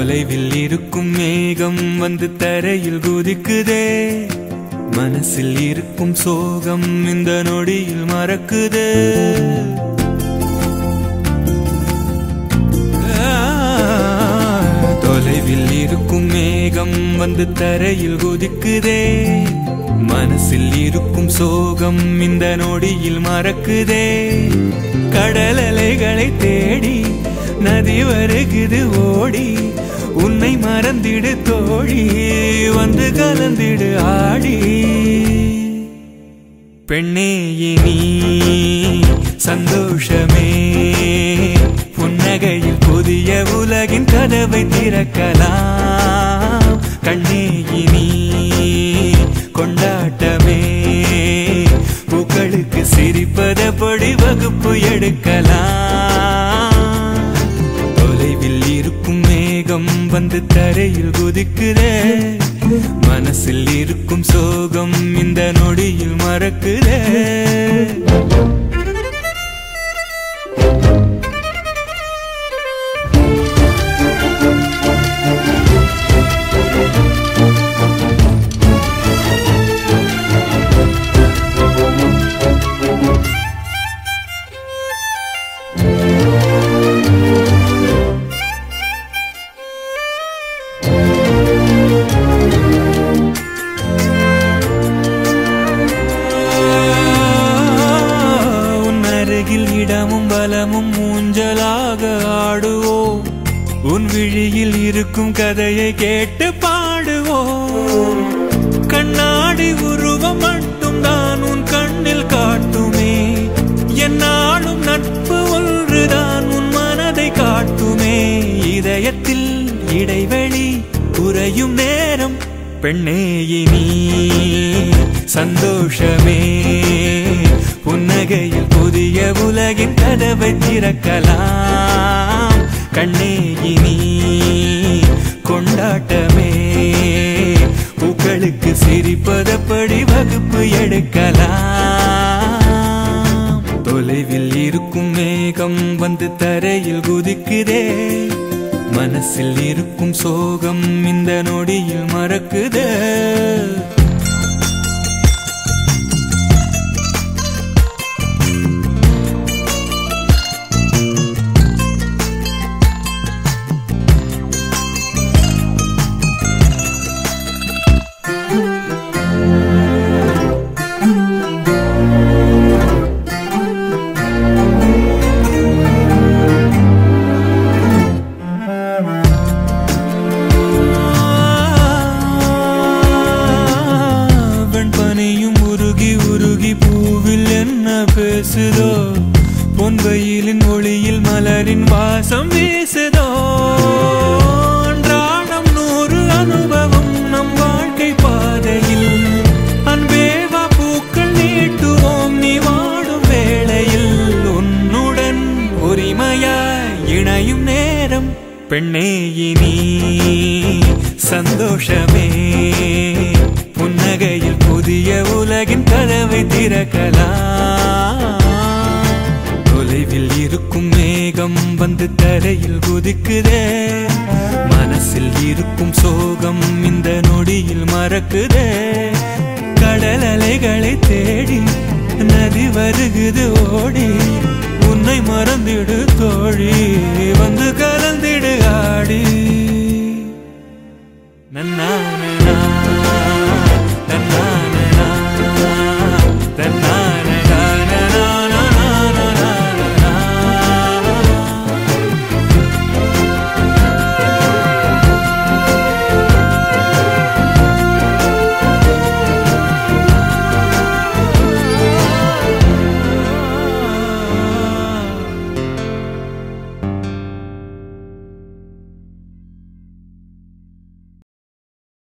தொலைவில் இருக்கும் மேகம் வந்து தரையில் குதிக்குதே மனசில் இருக்கும் சோகம் இந்த நொடியில் மறக்குதே தொலைவில் இருக்கும் மேகம் வந்து தரையில் குதிக்குதே மனசில் இருக்கும் சோகம் இந்த நொடியில் மறக்குதே கடல் அலைகளை தேடி நதி வருகுது ஓடி உன்னை மறந்திடு தோழி வந்து கலந்திடு ஆடி பெண்ணே இனி சந்தோஷமே புன்னகையில் புதிய உலகின் கதவை திறக்கலாம் கண்ணே இனி கொண்டாட்டமே பூக்களுக்கு சிரிப்பதபடி வகுப்பு எடுக்கலாம் தொலைவில் இருக்கும் மேகம் வந்து தரையில் குதிக்குதே மனசில் இருக்கும் சோகம் இந்த நொடியில் மறக்குதே உன் அருகில் இடமும் பலமும் ஊஞ்சலாக ஆடுவோம் உன் விழியில் இருக்கும் கதையை கேட்டு பாடுவோம் கண்ணாடி உருவம் மட்டும் தான் உன் கண்ணில் காட்டுமே என்னாலும் நட்பு ஒன்றுதான் உன் மனதை காட்டுமே இதயத்தில் இடைவெளி குறையும் நேரம் பெண்ணே இனி சந்தோஷமே புன்னகையில் புதிய உலகின் கதவை திறக்கலாம் கண்ணே இனி கொண்டாட்டமே பூக்களுக்கு சிரிப்பதப்படி வகுப்பு எடுக்கலாம் தொலைவில் இருக்கும் மேகம் வந்து தரையில் குதிக்குதே மனசில் இருக்கும் சோகம் இந்த நொடியில் மறக்குதே வெண்பனியும் உருகி உருகி பூவில் என்ன பேசுதோ பொன்வெயிலின் ஒளியில் மலரின் வாசம் வீசுதோ அன்றாடம் நூறு அனுபவம் நம் வாழ்க்கை பாதையில் அன்பேவா பூக்கள் நீட்டுவோம் நீ வாடும் வேளையில் உன்னுடன் உரிமையாய் இணையும் நேரம் பெண்ணே இனி சந்தோஷமே புன்னகையில் புதிய உலகின் கதவை திறக்கலாம் தொலைவில் இருக்கும் மேகம் வந்து தரையில் குதிக்குதே மனசில் இருக்கும் சோகம் இந்த நொடியில் மறக்குதே கடல் அலைகளை தேடி நதி வருகுது ஓடி உன்னை மறந்திடு தோழி வந்து கலந்திடு ஆடி நன்னானே